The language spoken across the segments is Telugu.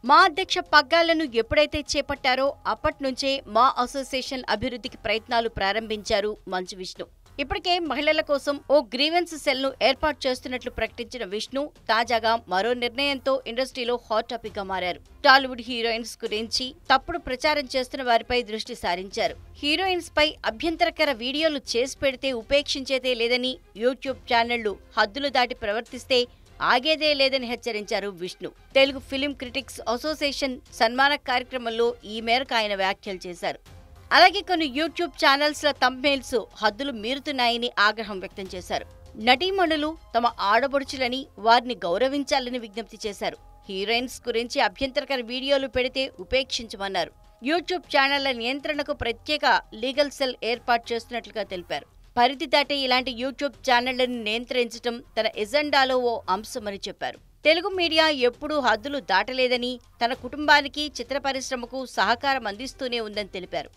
మా అధ్యక్ష పగ్గాలను ఎప్పుడైతే చేపట్టారో అప్పటి నుంచే మా అసోసియేషన్ అభివృద్ధికి ప్రయత్నాలు ప్రారంభించారు మంచు విష్ణు ఇప్పటికే మహిళల కోసం ఓ గ్రీవెన్స్ సెల్ ను ఏర్పాటు చేస్తున్నట్లు ప్రకటించిన విష్ణు తాజాగా మరో నిర్ణయంతో ఇండస్ట్రీలో హాట్ టాపిక్ గా మారారు టాలీవుడ్ హీరోయిన్స్ గురించి తప్పుడు ప్రచారం చేస్తున్న వారిపై దృష్టి సారించారు హీరోయిన్స్ పై అభ్యంతరకర వీడియోలు చేసి పెడితే ఉపేక్షించేదే లేదని యూట్యూబ్ ఛానళ్లు హద్దులు దాటి ప్రవర్తిస్తే ఆగేదే లేదని హెచ్చరించారు Vishnu Telugu film critics association సన్మాన కార్యక్రమంలో ఈ మేరకు ఆయన వ్యాఖ్యలు చేశారు అలాగే కొన్ని యూట్యూబ్ ఛానల్స్ ల తంబేల్స్ హద్దులు మీరుతున్నాయని ఆగ్రహం వ్యక్తం చేశారు నటీమణులు తమ ఆడబడుచులని వారిని గౌరవించాలని విజ్ఞప్తి చేశారు హీరోయిన్స్ గురించి అభ్యంతరకర వీడియోలు పెడితే ఉపేక్షించమన్నారు యూట్యూబ్ ఛానళ్ల నియంత్రణకు ప్రత్యేక లీగల్ సెల్ ఏర్పాటు చేస్తున్నట్లుగా తెలిపారు పరిధి దాటి ఇలాంటి యూట్యూబ్ ఛానళ్లను నియంత్రించడం తన ఎజెండాలో ఓ అంశమని చెప్పారు తెలుగు మీడియా ఎప్పుడూ హద్దులు దాటలేదని తన కుటుంబానికి చిత్ర పరిశ్రమకు సహకారం అందిస్తూనే ఉందని తెలిపారు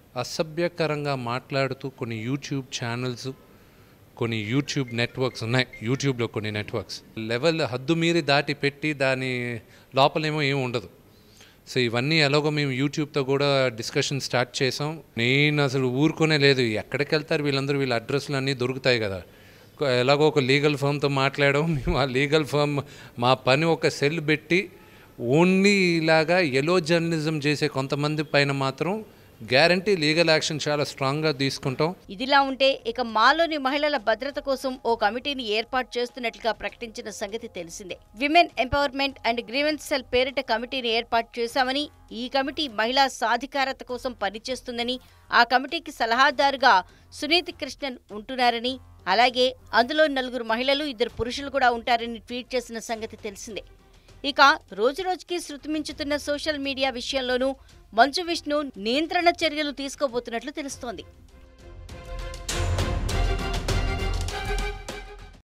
అసభ్యకరంగా మాట్లాడుతూ కొన్ని యూట్యూబ్ ఛానల్స్ కొన్ని యూట్యూబ్ నెట్వర్క్స్ ఉన్నాయి యూట్యూబ్లో కొన్ని నెట్వర్క్స్ లెవెల్ హద్దు మీరి దాటి పెట్టి దాని లోపలేమో ఏం ఉండదు సో ఇవన్నీ ఎలాగో మేము యూట్యూబ్తో కూడా డిస్కషన్ స్టార్ట్ చేసాం నేను అసలు ఊరుకునే లేదు ఎక్కడికి వెళ్తారు వీళ్ళందరూ వీళ్ళ అడ్రస్లు అన్నీ దొరుకుతాయి కదా కొ- ఎలాగో ఒక లీగల్ ఫర్మ్తో మాట్లాడడం మేము ఆ లీగల్ ఫర్మ్ మా పని ఒక సెల్ పెట్టి ఓన్లీ ఇలాగా ఎలో జర్నలిజం చేసే కొంతమంది పైన మాత్రం గ్యారంటీ లీగల్ యాక్షన్ చాలా స్ట్రాంగ్గా తీసుకుంటాం ఇదిలా ఉంటే ఇక మాలోని మహిళల భద్రత కోసం ఓ కమిటీని ఏర్పాటు చేస్తున్నట్లుగా ప్రకటించిన సంగతి తెలిసిందే women empowerment and grievance cell పేరిట కమిటీని ఏర్పాటు చేశామని ఈ కమిటీ మహిళా సాధికారత కోసం పనిచేస్తుందని ఆ కమిటీకి సలహాదారుగా సునీతి కృష్ణన్ ఉంటున్నారని అలాగే అందులో నలుగురు మహిళలు ఇద్దరు పురుషులు కూడా ఉంటారని ట్వీట్ చేసిన సంగతి తెలిసిందే ఇక రోజురోజుకి శృతిమించుతున్న సోషల్ మీడియా విషయంలోనూ మంచు విష్ణు నియంత్రణ చర్యలు తీసుకోబోతున్నట్లు తెలుస్తోంది